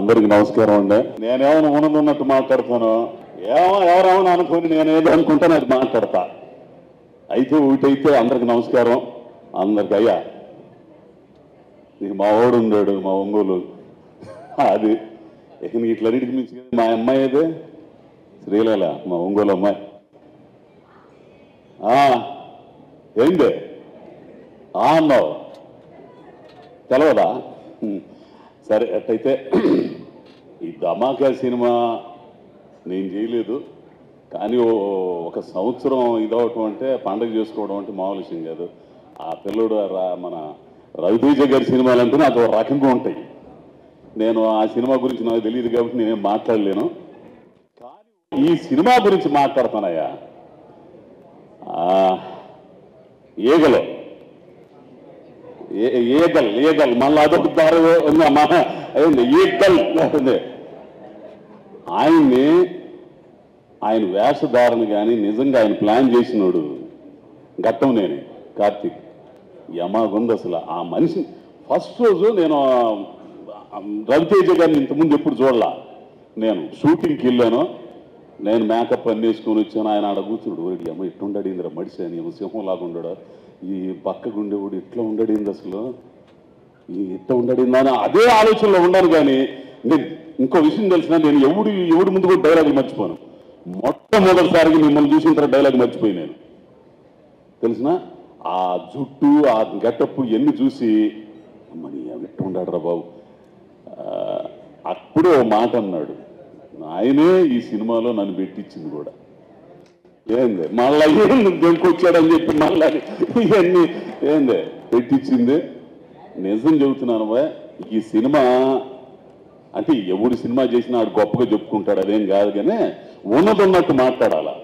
అందరికి నమస్కారం అండి నేనేమైనా ఉన్నది ఉన్నట్టు మాట్లాడతాను ఏమో ఎవరేమో అనుకుని నేను ఏదో అనుకుంటాను అది మాట్లాడతా అయితే ఒకటైతే అందరికి నమస్కారం అందరికి అయ్యా నీకు మా వాడు ఉండాడు మా ఒంగోలు అది ఇక నీకు ఇట్లన్నిటికి మించి మా అమ్మాయి అదే శ్రీలీల మా ఒంగోలు అమ్మాయి ఆ, ఏంది ఆ అన్నావు తెలవదా హ్మ్. సరే అట్టయితే ఈ ధమాకా సినిమా నేను చేయలేదు కానీ ఓ- ఒక సంవత్సరం ఇదవటం అంటే పండగ చేసుకోవడం అంటే మామూలు విషయం కాదు ఆ పిల్లడు రా- మన రవితేజ గారి సినిమాలు అంటే నాకు ఒక రకంగా ఉంటాయి నేను ఆ సినిమా గురించి నాకు తెలియదు కాబట్టి నేనేం మాట్లాడలేను కానీ ఈ సినిమా గురించి మాట్లాడుతానయ్యా ఆ, ఈగలు ఏ- ఈగల్ ఈగల్ మళ్ళీ అదొక దారి ఉందా మా అయింది ఈగల్ ఉంది ఆయన్ని ఆయన వేషధారణ కానీ నిజంగా ఆయన ప్లాన్ చేసినోడు ఘట్టం నేనే కార్తీక్ యమాగుంది అసలు ఆ మనిషి ఫస్ట్ రోజు నేను ఆ, రవితేజ గారిని ఇంతకుముందు ఎప్పుడు చూడలా నేను షూటింగ్కి వెళ్ళాను నేను మేకప్ అన్ని వేసుకొని వచ్చాను ఆయన ఆడ కూర్చున్నాడు ఓడి అమ్మ ఇట్లా ఉండడిందిరా మడిసి అని ఏమో సింహం లాగా ఉండడు ఈ పక్కకు ఉండేవాడు ఇట్లా ఉండడింది అసలు ఈ ఇట్లా ఉండడిందా అని అదే ఆలోచనలో ఉన్నాను కానీ నేను ఇంకో విషయం తెలిసిన నేను ఎవడు ఎవడు ముందు కూడా డైలాగ్ మర్చిపోను మొట్టమొదటిసారికి మిమ్మల్ని చూసిన తర్వాత డైలాగ్ మర్చిపోయి నేను తెలిసిన ఆ జుట్టు ఆ గెటప్ ఎన్ని చూసి అమ్మని ఎట్టు ఉండాడురా బాబు ఆ, అప్పుడే ఓ మాట అన్నాడు ఆయనే ఈ సినిమాలో నన్ను పెట్టించింది కూడా ఏంది మళ్ళా ఏంది దెంకొచ్చాడని చెప్పి మళ్ళా ఇవన్నీ ఏంది పెట్టించింది నిజం చెబుతున్నాను బా ఈ సినిమా అంటే ఎవడు సినిమా చేసినా ఆడు గొప్పగా చెప్పుకుంటాడు అదేం కాదు కానీ ఉన్నది ఉన్నట్టు మాట్లాడాలా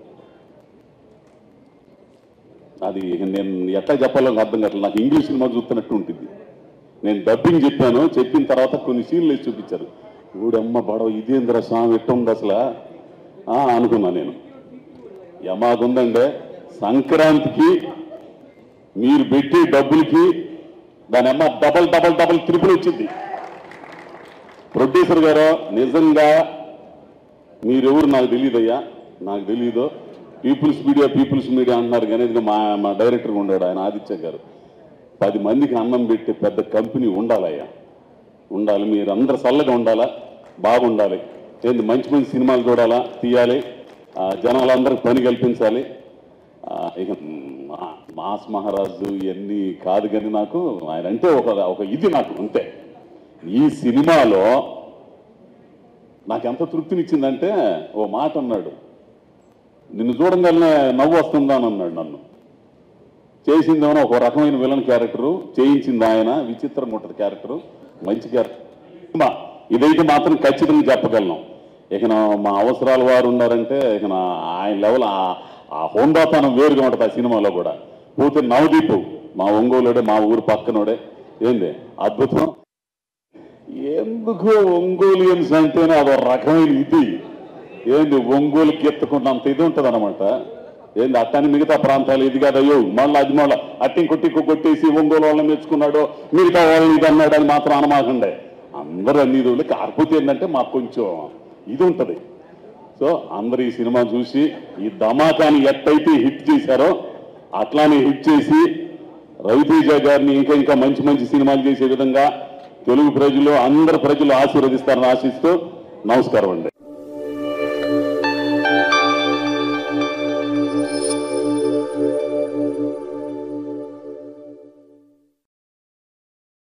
అది నేను ఎట్లా చెప్పాలో నాకు అర్థం కావట్లేదు నాకు ఇంగ్లీష్ సినిమా చూస్తున్నట్టు ఉంటుంది నేను డబ్బింగ్ చెప్పాను చెప్పిన తర్వాత కొన్ని సీన్లు వేసి చూపించారు ఊడమ్మ బడవ ఇదేంద్ర స్వామి ఎట్టుంది అసలు ఆ, అనుకున్నా నేను యమాగుందంటే సంక్రాంతికి మీరు పెట్టే డబ్బులకి దాని అమ్మ డబల్ డబల్ డబల్ త్రిపుల్ వచ్చింది ప్రొడ్యూసర్ గారు నిజంగా మీరెవరు నాకు తెలియదయ్యా నాకు తెలియదు పీపుల్స్ మీడియా పీపుల్స్ మీడియా అంటున్నారు కానీ ఇది మా మా డైరెక్టర్ ఉన్నాడు ఆయన ఆదిత్య గారు పది మందికి అన్నం పెట్టే పెద్ద కంపెనీ ఉండాలయ్యా ఉండాలి మీరు అందరు చల్లగా ఉండాలా బాగుండాలి ఏంది మంచి మంచి సినిమాలు చూడాలా తీయాలి ఆ, జనాలందరికి పని కల్పించాలి ఆ, ఇక మా- మాస్ మహారాజు ఇవన్నీ కాదు కానీ నాకు ఆయన అంటే ఒక ఒక ఇది నాకు అంతే ఈ సినిమాలో నాకు ఎంత తృప్తినిచ్చిందంటే ఓ మాట అన్నాడు నిన్ను చూడంగానే నవ్వు వస్తుందా అని అన్నాడు నన్ను చేసిందేమో ఒక రకమైన విలన్ క్యారెక్టరు చేయించింది ఆయన విచిత్రంగా ఉంటుంది క్యారెక్టరు మంచి క్యారెక్టర్ సినిమా ఇదైతే మాత్రం ఖచ్చితంగా చెప్పగలను ఇక నా మా అవసరాల వారు ఉన్నారంటే ఇక నా ఆయన లెవెల్ ఆ- ఆ హోందాతనం వేరుగా ఉంటుంది ఆ సినిమాలో కూడా పోతే నవదీప్ మా ఒంగోలుడే మా ఊరు పక్కనోడే ఏంది అద్భుతం ఎందుకు ఒంగోలియన్స్ అంటేనే అదో రకమైన ఇది ఏంది ఒంగోలుకి ఎత్తుకున్నంత ఇది ఉంటుంది అనమాట ఏంది అట్టని మిగతా ప్రాంతాలు ఇది కాదు అయ్యో మళ్ళీ అది మళ్ళీ అట్టింకు కొట్టింకు కొట్టేసి ఒంగోలు వాళ్ళని మెచ్చుకున్నాడు మిగతా వాళ్ళని ఇది అన్నాడు అని మాత్రం అనమాకండే అందరూ అన్ని రోజులు కాకపోతే ఏంటంటే మాకు కొంచెం ఇది ఉంటుంది సో అందరు ఈ సినిమా చూసి ఈ ధమాకాని ఎట్టయితే హిట్ చేశారో అట్లానే హిట్ చేసి రవితేజ గారిని ఇంకా ఇంకా మంచి మంచి సినిమాలు చేసే విధంగా తెలుగు ప్రజలు అందరు ప్రజలు ఆశీర్వదిస్తారని ఆశిస్తూ నమస్కారం అండి